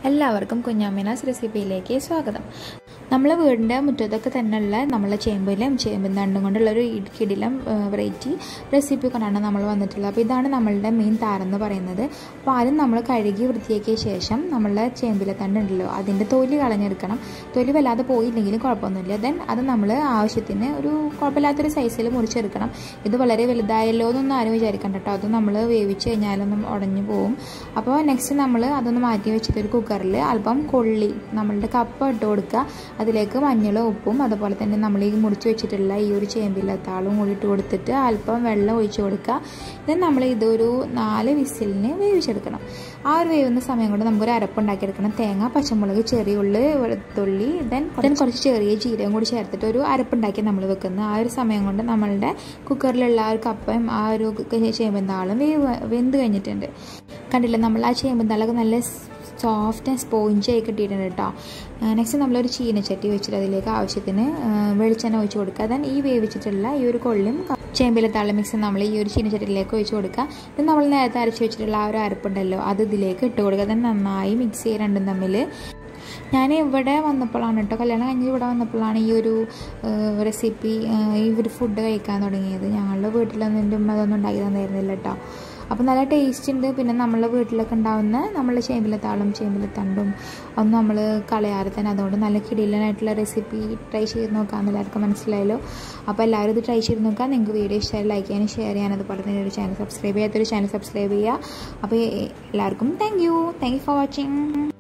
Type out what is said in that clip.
എല്ലാവർക്കും കുഞ്ഞാമിനാസ് റെസിപ്പിയിലേക്ക് സ്വാഗതം നമ്മളെ വീടിൻ്റെ മുറ്റത്തൊക്കെ തന്നെയുള്ള നമ്മളെ ചേമ്പിലും ചേമ്പും തണ്ടും കൊണ്ടുള്ള ഒരു കിടിലം വെറൈറ്റി റെസിപ്പി കൊണ്ടാണ് നമ്മൾ വന്നിട്ടുള്ളത് അപ്പോൾ ഇതാണ് നമ്മളുടെ മെയിൻ താരം എന്ന് പറയുന്നത് അപ്പോൾ ആദ്യം നമ്മൾ കഴുകി വൃത്തിയാക്കിയ ശേഷം നമ്മളെ ചേമ്പിലെ തണ്ടുണ്ടല്ലോ അതിൻ്റെ തൊലി കളഞ്ഞെടുക്കണം തൊലി വല്ലാതെ പോയില്ലെങ്കിലും കുഴപ്പമൊന്നുമില്ല ദെൻ അത് നമ്മൾ ആവശ്യത്തിന് ഒരു കുഴപ്പമില്ലാത്തൊരു സൈസിൽ മുറിച്ചെടുക്കണം ഇത് വളരെ വലുതായല്ലോ എന്നൊന്നും ആരും വിചാരിക്കണ്ട കേട്ടോ അത് നമ്മൾ വേവിച്ച് കഴിഞ്ഞാലൊന്നും ഉടഞ്ഞു പോകും അപ്പോൾ നെക്സ്റ്റ് നമ്മൾ അതൊന്ന് മാറ്റി വെച്ചിട്ട് ഒരു കുക്കറിൽ അല്പം കൊള്ളി നമ്മളുടെ കപ്പ ഇട്ട് കൊടുക്കുക അതിലേക്ക് മഞ്ഞളും ഉപ്പും അതുപോലെ തന്നെ നമ്മൾ ഈ മുറിച്ച് വെച്ചിട്ടുള്ള ഈ ഒരു ചേമ്പിലത്താളും കൂടി ഇട്ട് കൊടുത്തിട്ട് അല്പം വെള്ളം ഒഴിച്ച് കൊടുക്കുക ദെൻ നമ്മൾ ഇതൊരു നാല് വിസിലിന് വേവിച്ചെടുക്കണം ആ ഒരു വേവുന്ന സമയം കൊണ്ട് നമുക്കൊരു അരപ്പുണ്ടാക്കിയെടുക്കണം തേങ്ങ പച്ചമുളക് ചെറിയ ഉള്ളി വെളുത്തുള്ളി ദെൻ ദെൻ കുറച്ച് ചെറിയ ജീരകം കൂടി ചേർത്തിട്ട് ഒരു അരപ്പുണ്ടാക്കി നമ്മൾ വെക്കുന്നത് ആ ഒരു സമയം കൊണ്ട് നമ്മളുടെ കുക്കറിലുള്ള ആ ഒരു കപ്പയും ആ ഒരു ചേമ്പന്താളും വേവ് വെന്ത് കഴിഞ്ഞിട്ടുണ്ട് കണ്ടില്ല നമ്മൾ ആ ചേമ്പന്താളൊക്കെ നല്ല സോഫ്റ്റ് ആൻഡ് സ്പോഞ്ച് ആയി കിട്ടിയിട്ടുണ്ട് കേട്ടോ നെക്സ്റ്റ് നമ്മളൊരു ചീനച്ചട്ടി വെച്ചിട്ട് അതിലേക്ക് ആവശ്യത്തിന് വെളിച്ചെണ്ണ ഒഴിച്ച് കൊടുക്കുക ദെൻ ഈ വേവിച്ചിട്ടുള്ള ഈ ഒരു കൊള്ളിയും ചേമ്പിലെ തള്ള മിക്സ് നമ്മൾ ഈ ഒരു ചീനച്ചട്ടിയിലേക്ക് ഒഴിച്ച് കൊടുക്കുക ഇത് നമ്മൾ നേരത്തെ അരച്ച് വെച്ചിട്ടുള്ള ആ ഒരു അരപ്പുണ്ടല്ലോ അത് ഇതിലേക്ക് ഇട്ട് കൊടുക്കുക ദെൻ നന്നായി മിക്സ് ചെയ്യുക രണ്ടും തമ്മിൽ ഞാൻ ഇവിടെ വന്നപ്പോഴാണ് കേട്ടോ കല്യാണം കഴിഞ്ഞ് ഇവിടെ വന്നപ്പോഴാണ് ഈ ഒരു റെസിപ്പി ഈ ഒരു ഫുഡ് കഴിക്കാൻ തുടങ്ങിയത് ഞങ്ങളുടെ വീട്ടിലൊന്നും എൻ്റെ ഉമ്മ അതൊന്നും ഉണ്ടാക്കി തന്നിരുന്നില്ല കേട്ടോ അപ്പോൾ നല്ല ടേസ്റ്റ് ഉണ്ട് പിന്നെ നമ്മളെ വീട്ടിലൊക്കെ ഉണ്ടാവുന്ന നമ്മളെ ചേമ്പിലത്താളും ചേമ്പിലത്തണ്ടും ഒന്നും നമ്മൾ കളയാതെ തന്നെ അതുകൊണ്ട് നല്ല കിടിലനായിട്ടുള്ള റെസിപ്പി ട്രൈ ചെയ്ത് നോക്കാമെന്ന് എല്ലാവർക്കും മനസ്സിലായല്ലോ അപ്പോൾ എല്ലാവരും ഇത് ട്രൈ ചെയ്ത് നോക്കാം നിങ്ങൾക്ക് വീഡിയോ ഇഷ്ടമായി ലൈക്ക് ചെയ്യാനും ഷെയർ ചെയ്യാൻ അതുപോലെ തന്നെ ഒരു ചാനൽ സബ്സ്ക്രൈബ് ചെയ്യാത്തൊരു ചാനൽ സബ്സ്ക്രൈബ് ചെയ്യുക അപ്പോൾ എല്ലാവർക്കും thank you thank you for watching